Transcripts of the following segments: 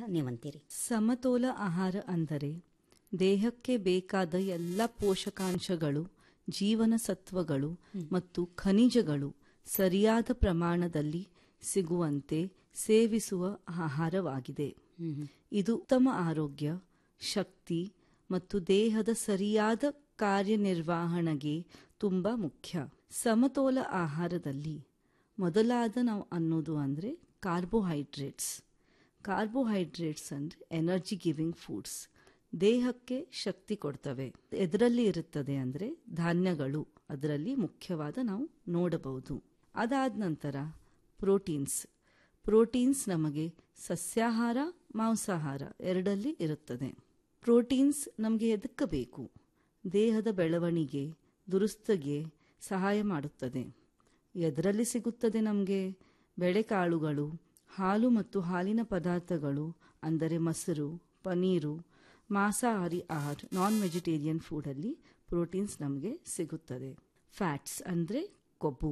ನೀವಂತೀರಿ ಸಮತೋಲ ಆಹಾರ ಅಂದರೆ ದೇಹಕ್ಕೆ ಬೇಕಾದ ಎಲ್ಲ ಪೋಷಕಾಂಶಗಳು ಜೀವನ ಸತ್ವಗಳು ಮತ್ತು ಖನಿಜಗಳು ಸರಿಯಾದ ಪ್ರಮಾಣದಲ್ಲಿ ಸಿಗುವಂತೆ ಸೇವಿಸುವ ಆಹಾರವಾಗಿದೆ ಇದು ಉತ್ತಮ ಆರೋಗ್ಯ ಶಕ್ತಿ ಮತ್ತು ದೇಹದ ಸರಿಯಾದ ಕಾರ್ಯನಿರ್ವಹಣೆಗೆ ತುಂಬ ಮುಖ್ಯ ಸಮತೋಲ ಆಹಾರದಲ್ಲಿ ಮೊದಲಾದ ನಾವು ಅನ್ನೋದು ಅಂದರೆ ಕಾರ್ಬೋಹೈಡ್ರೇಟ್ಸ್ ಕಾರ್ಬೋಹೈಡ್ರೇಟ್ಸ್ ಅಂದರೆ ಎನರ್ಜಿ ಗಿವಿಂಗ್ ಫುಡ್ಸ್ ದೇಹಕ್ಕೆ ಶಕ್ತಿ ಕೊಡ್ತವೆ ಎದರಲ್ಲಿ ಇರುತ್ತದೆ ಅಂದರೆ ಧಾನ್ಯಗಳು ಅದರಲ್ಲಿ ಮುಖ್ಯವಾದ ನಾವು ನೋಡಬಹುದು ಅದಾದ ನಂತರ ಪ್ರೋಟೀನ್ಸ್ ಪ್ರೋಟೀನ್ಸ್ ನಮಗೆ ಸಸ್ಯಾಹಾರ ಮಾಂಸಾಹಾರ ಎರಡಲ್ಲಿ ಇರುತ್ತದೆ ಪ್ರೋಟೀನ್ಸ್ ನಮಗೆ ಎದಕ್ಕೆ ಬೇಕು ದೇಹದ ಬೆಳವಣಿಗೆ ದುರುಸ್ತಿಗೆ ಸಹಾಯ ಮಾಡುತ್ತದೆ ಎದರಲ್ಲಿ ಸಿಗುತ್ತದೆ ನಮಗೆ ಬೆಳೆಕಾಳುಗಳು ಹಾಲು ಮತ್ತು ಹಾಲಿನ ಪದಾರ್ಥಗಳು ಅಂದರೆ ಮೊಸರು ಪನೀರು ಮಾಂಸಾಹಾರಿ ಆಹಾರ ನಾನ್ ವೆಜಿಟೇರಿಯನ್ ಫುಡಲ್ಲಿ ಪ್ರೋಟೀನ್ಸ್ ನಮಗೆ ಸಿಗುತ್ತದೆ ಫ್ಯಾಟ್ಸ್ ಅಂದರೆ ಕೊಬ್ಬು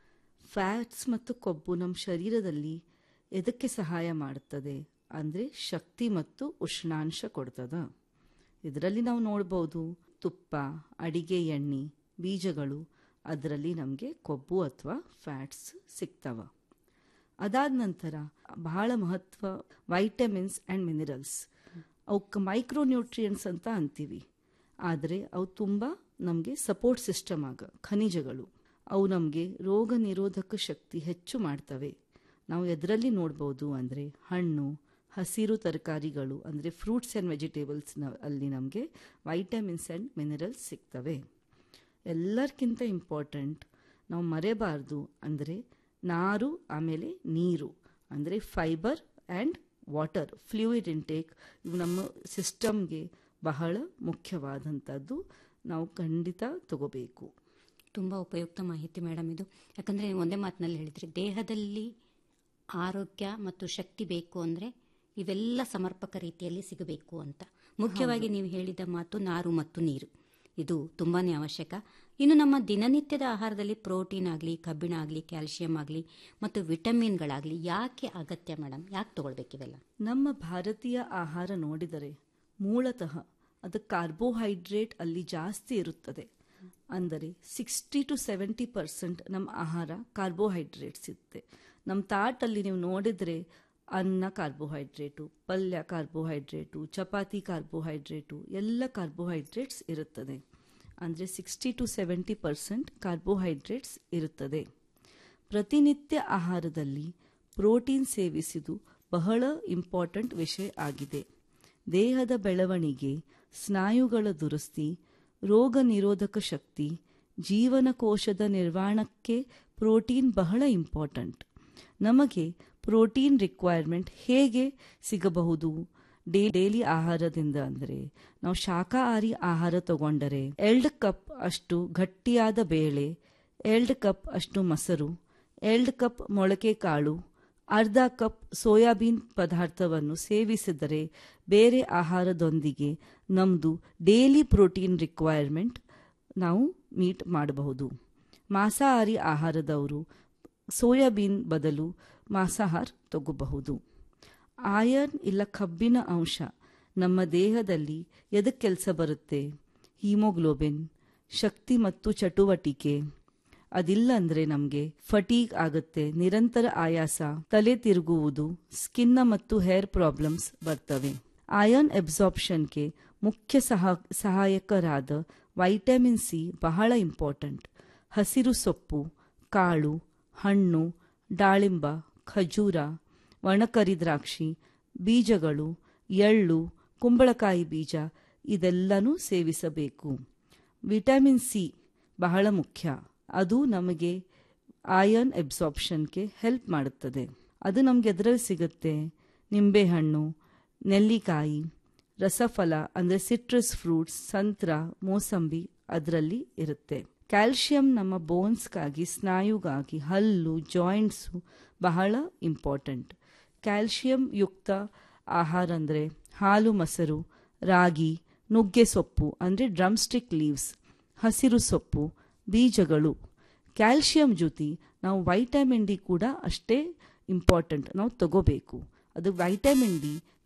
ಫ್ಯಾಟ್ಸ್ ಮತ್ತು ಕೊಬ್ಬು ನಮ್ಮ ಶರೀರದಲ್ಲಿ ಎದಕ್ಕೆ ಸಹಾಯ ಮಾಡುತ್ತದೆ ಅಂದರೆ ಶಕ್ತಿ ಮತ್ತು ಉಷ್ಣಾಂಶ ಕೊಡ್ತದ ಇದರಲ್ಲಿ ನಾವು ನೋಡ್ಬೋದು ತುಪ್ಪ ಅಡಿಗೆ ಎಣ್ಣೆ ಬೀಜಗಳು ಅದರಲ್ಲಿ ನಮಗೆ ಕೊಬ್ಬು ಅಥವಾ ಫ್ಯಾಟ್ಸ್ ಸಿಗ್ತವ ಅದಾದ ನಂತರ ಬಹಳ ಮಹತ್ವ ವೈಟಮಿನ್ಸ್ ಆ್ಯಂಡ್ ಮಿನರಲ್ಸ್ ಅವಕ್ಕೆ ಮೈಕ್ರೋನ್ಯೂಟ್ರಿಯೆಂಟ್ಸ್ ಅಂತ ಅಂತೀವಿ ಆದರೆ ಅವು ತುಂಬ ನಮಗೆ ಸಪೋರ್ಟ್ ಸಿಸ್ಟಮ್ ಆಗ ಖನಿಜಗಳು ಅವು ನಮಗೆ ರೋಗ ನಿರೋಧಕ ಶಕ್ತಿ ಹೆಚ್ಚು ಮಾಡ್ತವೆ ನಾವು ಎದರಲ್ಲಿ ನೋಡ್ಬೋದು ಅಂದರೆ ಹಣ್ಣು ಹಸಿರು ತರಕಾರಿಗಳು ಅಂದರೆ ಫ್ರೂಟ್ಸ್ ಆ್ಯಂಡ್ ವೆಜಿಟೇಬಲ್ಸ್ ಅಲ್ಲಿ ನಮಗೆ ವೈಟಮಿನ್ಸ್ ಆ್ಯಂಡ್ ಮಿನರಲ್ಸ್ ಸಿಗ್ತವೆ ಎಲ್ಲರಿಗಿಂತ ಇಂಪಾರ್ಟೆಂಟ್ ನಾವು ಮರೆಯಬಾರ್ದು ಅಂದರೆ ನಾರು ಆಮೇಲೆ ನೀರು ಅಂದರೆ fibre and water fluid intake ಇವು ನಮ್ಮ ಸಿಸ್ಟಮ್ಗೆ ಬಹಳ ಮುಖ್ಯವಾದಂಥದ್ದು ನಾವು ಖಂಡಿತ ತಗೋಬೇಕು ತುಂಬ ಉಪಯುಕ್ತ ಮಾಹಿತಿ ಮೇಡಮ್ ಇದು ಯಾಕಂದರೆ ನೀವು ಒಂದೇ ಮಾತಿನಲ್ಲಿ ಹೇಳಿದ್ರಿ ದೇಹದಲ್ಲಿ ಆರೋಗ್ಯ ಮತ್ತು ಶಕ್ತಿ ಬೇಕು ಅಂದರೆ ಇವೆಲ್ಲ ಸಮರ್ಪಕ ರೀತಿಯಲ್ಲಿ ಸಿಗಬೇಕು ಅಂತ ಮುಖ್ಯವಾಗಿ ನೀವು ಹೇಳಿದ ಮಾತು ನಾರು ಮತ್ತು ನೀರು ಇದು ತುಂಬಾ ಅವಶ್ಯಕ ಇನ್ನು ನಮ್ಮ ದಿನನಿತ್ಯದ ಆಹಾರದಲ್ಲಿ ಪ್ರೋಟೀನ್ ಆಗಲಿ ಕಬ್ಬಿಣ ಆಗಲಿ ಕ್ಯಾಲ್ಸಿಯಂ ಆಗಲಿ ಮತ್ತು ವಿಟಮಿನ್ಗಳಾಗಲಿ ಯಾಕೆ ಅಗತ್ಯ ಮೇಡಮ್ ಯಾಕೆ ತಗೊಳ್ಬೇಕು ಇವೆಲ್ಲ ನಮ್ಮ ಭಾರತೀಯ ಆಹಾರ ನೋಡಿದರೆ ಮೂಲತಃ ಅದು ಕಾರ್ಬೋಹೈಡ್ರೇಟ್ ಅಲ್ಲಿ ಜಾಸ್ತಿ ಇರುತ್ತದೆ ಅಂದರೆ ಸಿಕ್ಸ್ಟಿ ಟು ಸೆವೆಂಟಿ ಪರ್ಸೆಂಟ್ ನಮ್ಮ ಆಹಾರ ಕಾರ್ಬೋಹೈಡ್ರೇಟ್ಸ್ ಇರುತ್ತೆ ನಮ್ಮ ತಾಟಲ್ಲಿ ನೀವು ನೋಡಿದರೆ ಅನ್ನ ಕಾರ್ಬೋಹೈಡ್ರೇಟು ಪಲ್ಯ ಕಾರ್ಬೋಹೈಡ್ರೇಟು ಚಪಾತಿ ಕಾರ್ಬೋಹೈಡ್ರೇಟು ಎಲ್ಲ ಕಾರ್ಬೋಹೈಡ್ರೇಟ್ಸ್ ಇರುತ್ತದೆ ಅಂದರೆ sixty to seventy percent carbohydrates ಇರುತ್ತದೆ ಪ್ರತಿನಿತ್ಯ ಆಹಾರದಲ್ಲಿ ಪ್ರೋಟೀನ್ ಸೇವಿಸುವುದು ಬಹಳ ಇಂಪಾರ್ಟೆಂಟ್ ವಿಷಯ ಆಗಿದೆ ದೇಹದ ಬೆಳವಣಿಗೆ ಸ್ನಾಯುಗಳ ದುರಸ್ತಿ ರೋಗ ನಿರೋಧಕ ಶಕ್ತಿ ಜೀವನಕೋಶದ ನಿರ್ವಹಣಕ್ಕೆ ಪ್ರೋಟೀನ್ ಬಹಳ ಇಂಪಾರ್ಟೆಂಟ್ ನಮಗೆ ಪ್ರೋಟೀನ್ ರಿಕ್ವೈರ್ಮೆಂಟ್ ಹೇಗೆ ಸಿಗಬಹುದು ಡೇ ಡೈಲಿ ಆಹಾರದಿಂದ ಅಂದರೆ ನಾವು ಶಾಕಾಹಾರಿ ಆಹಾರ ತಗೊಂಡರೆ ಎರಡು ಕಪ್ ಅಷ್ಟು ಗಟ್ಟಿಯಾದ ಬೇಳೆ ಎರಡು ಕಪ್ ಅಷ್ಟು ಮೊಸರು ಎರಡು ಕಪ್ ಮೊಳಕೆ ಕಾಳು ಅರ್ಧ ಕಪ್ ಸೋಯಾಬೀನ್ ಪದಾರ್ಥವನ್ನು ಸೇವಿಸಿದರೆ ಬೇರೆ ಆಹಾರದೊಂದಿಗೆ ನಮ್ಮದು ಡೈಲಿ ಪ್ರೋಟೀನ್ ರಿಕ್ವೈರ್ಮೆಂಟ್ ನಾವು ಮೀಟ್ ಮಾಡಬಹುದು ಮಾಂಸಾಹಾರಿ ಆಹಾರದವರು ಸೋಯಾಬೀನ್ ಬದಲು ಮಾಂಸಾಹಾರ ತಗೋಬಹುದು ಆಯರ್ನ್ ಇಲ್ಲ ಕಬ್ಬಿನ ಅಂಶ ನಮ್ಮ ದೇಹದಲ್ಲಿ ಎದಕ್ಕೆ ಕೆಲಸ ಬರುತ್ತೆ ಹೀಮೋಗ್ಲೋಬಿನ್ ಶಕ್ತಿ ಮತ್ತು ಚಟುವಟಿಕೆ ಅದಿಲ್ಲ ಅಂದ್ರೆ ನಮಗೆ ಫಟೀಗ್ ಆಗುತ್ತೆ ನಿರಂತರ ಆಯಾಸ ತಲೆ ತಿರುಗುವುದು ಸ್ಕಿನ್ನ ಮತ್ತು ಹೇರ್ ಪ್ರಾಬ್ಲಮ್ಸ್ ಬರ್ತವೆ ಆಯರ್ನ್ ಅಬ್ಸಾರ್ಪ್ಷನ್ಗೆ ಮುಖ್ಯ ಸಹ ಸಹಾಯಕರಾದ ವೈಟಮಿನ್ ಸಿ ಬಹಳ ಇಂಪಾರ್ಟೆಂಟ್ ಹಸಿರು ಸೊಪ್ಪು ಕಾಳು ಹಣ್ಣು ದಾಳಿಂಬ ಖಜೂರ ಒಣಕರಿ ದ್ರಾಕ್ಷಿ ಬೀಜಗಳು ಎಳ್ಳು ಕುಂಬಳಕಾಯಿ ಬೀಜ ಇದೆಲ್ಲನೂ ಸೇವಿಸಬೇಕು ವಿಟಮಿನ್ ಸಿ ಬಹಳ ಮುಖ್ಯ ಅದು ನಮಗೆ ಆಯರ್ನ್ ಅಬ್ಸಾರ್ಪ್ಷನ್ಗೆ ಹೆಲ್ಪ್ ಮಾಡುತ್ತದೆ ಅದು ನಮಗೆ ಎದರಲ್ಲಿ ಸಿಗುತ್ತೆ ನಿಂಬೆಹಣ್ಣು ನೆಲ್ಲಿಕಾಯಿ ರಸಫಲ ಅಂದರೆ ಸಿಟ್ರಸ್ ಫ್ರೂಟ್ಸ್ ಸಂತ್ರ ಮೋಸಂಬಿ ಅದರಲ್ಲಿ ಇರುತ್ತೆ ಕ್ಯಾಲ್ಶಿಯಂ ನಮ್ಮ ಬೋನ್ಸ್ಗಾಗಿ ಸ್ನಾಯುಗಾಗಿ ಹಲ್ಲು ಜಾಯಿಂಟ್ಸು ಬಹಳ ಇಂಪಾರ್ಟೆಂಟ್ ಕ್ಯಾಲ್ಶಿಯಂ ಯುಕ್ತ ಆಹಾರ ಅಂದರೆ ಹಾಲು ಮೊಸರು ರಾಗಿ ನುಗ್ಗೆ ಸೊಪ್ಪು ಅಂದರೆ ಡ್ರಮ್ಸ್ಟಿಕ್ ಲೀವ್ಸ್ ಹಸಿರು ಸೊಪ್ಪು ಬೀಜಗಳು ಕ್ಯಾಲ್ಶಿಯಂ ಜೊತೆ ನಾವು ವೈಟಮಿನ್ ಡಿ ಕೂಡ ಅಷ್ಟೇ ಇಂಪಾರ್ಟೆಂಟ್ ನಾವು ತಗೋಬೇಕು ಅದು ವೈಟಮಿನ್ ಡಿ